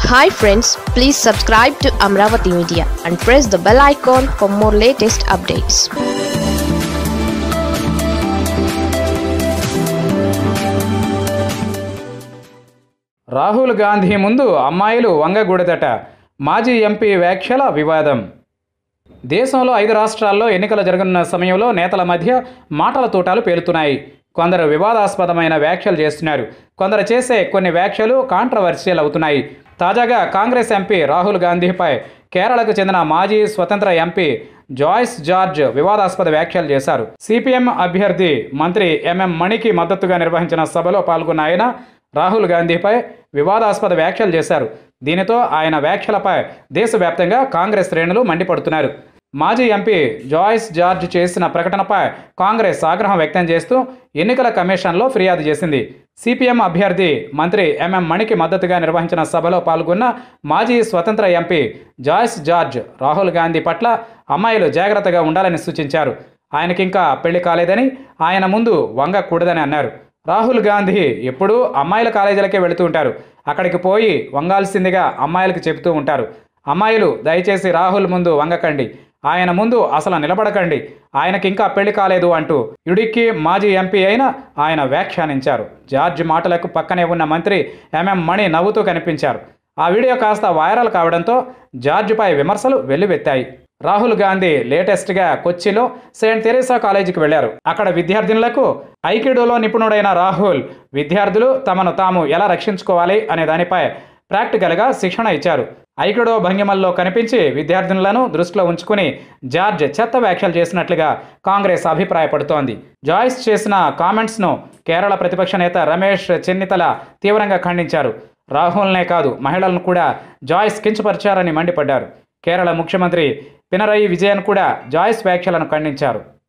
hi friends please subscribe to Amaravati media and press the bell icon for more latest updates Rahul Gandhi ముందు అమ్మాయిలు వంగగూడదట మాజీ MP వ్యాఖ్యల వివాదం దేశంలో ఐదు రాష్ట్రాల్లో ఎన్నికలు జరగనున్న సమయంలో నేతల మధ్య మాటల తూటాలు పేలుతున్నాయి కొందరు వివాదాస్పదమైన వ్యాఖ్యలు చేస్తున్నారు కొందరు చేసే కొన్ని వ్యాఖ్యలు కాంట్రవర్షియల్ అవుతున్నాయి తాజాగా కాంగ్రెస్ ఎంపీ రాహుల్ గాంధీపై కేరళకు చెందిన మాజీ స్వతంత్ర ఎంపీ జాయిస్ జార్జ్ వివాదాస్పద వ్యాఖ్యలు చేశారు సిపిఎం అభ్యర్థి మంత్రి ఎంఎం మణికి మద్దతుగా నిర్వహించిన సభలో పాల్గొన్న ఆయన రాహుల్ గాంధీపై వివాదాస్పద వ్యాఖ్యలు చేశారు దీనితో ఆయన వ్యాఖ్యలపై దేశవ్యాప్తంగా కాంగ్రెస్ శ్రేణులు మండిపడుతున్నారు మాజీ ఎంపీ జాయిస్ జార్జ్ చేసిన ప్రకటనపై కాంగ్రెస్ ఆగ్రహం వ్యక్తం చేస్తూ ఎన్నికల కమిషన్లో ఫిర్యాదు చేసింది సిపిఎం అభ్యర్థి మంత్రి ఎంఎం మణికి మద్దతుగా నిర్వహించిన సభలో పాల్గొన్న మాజీ స్వతంత్ర ఎంపీ జాయిస్ జార్జ్ రాహుల్ గాంధీ పట్ల అమ్మాయిలు జాగ్రత్తగా ఉండాలని సూచించారు ఆయనకింకా పెళ్లి కాలేదని ఆయన ముందు వంగకూడదని అన్నారు రాహుల్ గాంధీ ఎప్పుడూ అమ్మాయిల కాలేజీలకే వెళుతూ ఉంటారు అక్కడికి పోయి వంగాల్సిందిగా అమ్మాయిలకు చెబుతూ ఉంటారు అమ్మాయిలు దయచేసి రాహుల్ ముందు వంగకండి ఆయన ముందు అసలు నిలబడకండి ఆయనకి ఇంకా పెళ్లి కాలేదు అంటూ ఇడుక్కి మాజీ ఎంపీ అయిన ఆయన వ్యాఖ్యానించారు జార్జ్ మాటలకు పక్కనే ఉన్న మంత్రి ఎంఎం మణి నవ్వుతూ కనిపించారు ఆ వీడియో కాస్త వైరల్ కావడంతో జార్జ్పై విమర్శలు వెల్లువెత్తాయి రాహుల్ గాంధీ లేటెస్ట్గా కొచ్చిలో సెయింట్ తెరేసా కాలేజీకి వెళ్లారు అక్కడ విద్యార్థినులకు ఐకిడోలో నిపుణుడైన రాహుల్ విద్యార్థులు తమను తాము ఎలా రక్షించుకోవాలి అనే దానిపై ప్రాక్టికల్గా శిక్షణ ఇచ్చారు ఐకిడో భంగిమల్లో కనిపించి విద్యార్థినులను దృష్టిలో ఉంచుకుని జార్జ్ చెత్త వ్యాఖ్యలు చేసినట్లుగా కాంగ్రెస్ అభిప్రాయపడుతోంది జాయిస్ చేసిన కామెంట్స్ను కేరళ ప్రతిపక్ష నేత రమేష్ చెన్నితల తీవ్రంగా ఖండించారు రాహుల్నే కాదు మహిళలను కూడా జాయిస్ కించపరిచారని మండిపడ్డారు కేరళ ముఖ్యమంత్రి పినరయి విజయన్ కూడా జాయిస్ వ్యాఖ్యలను ఖండించారు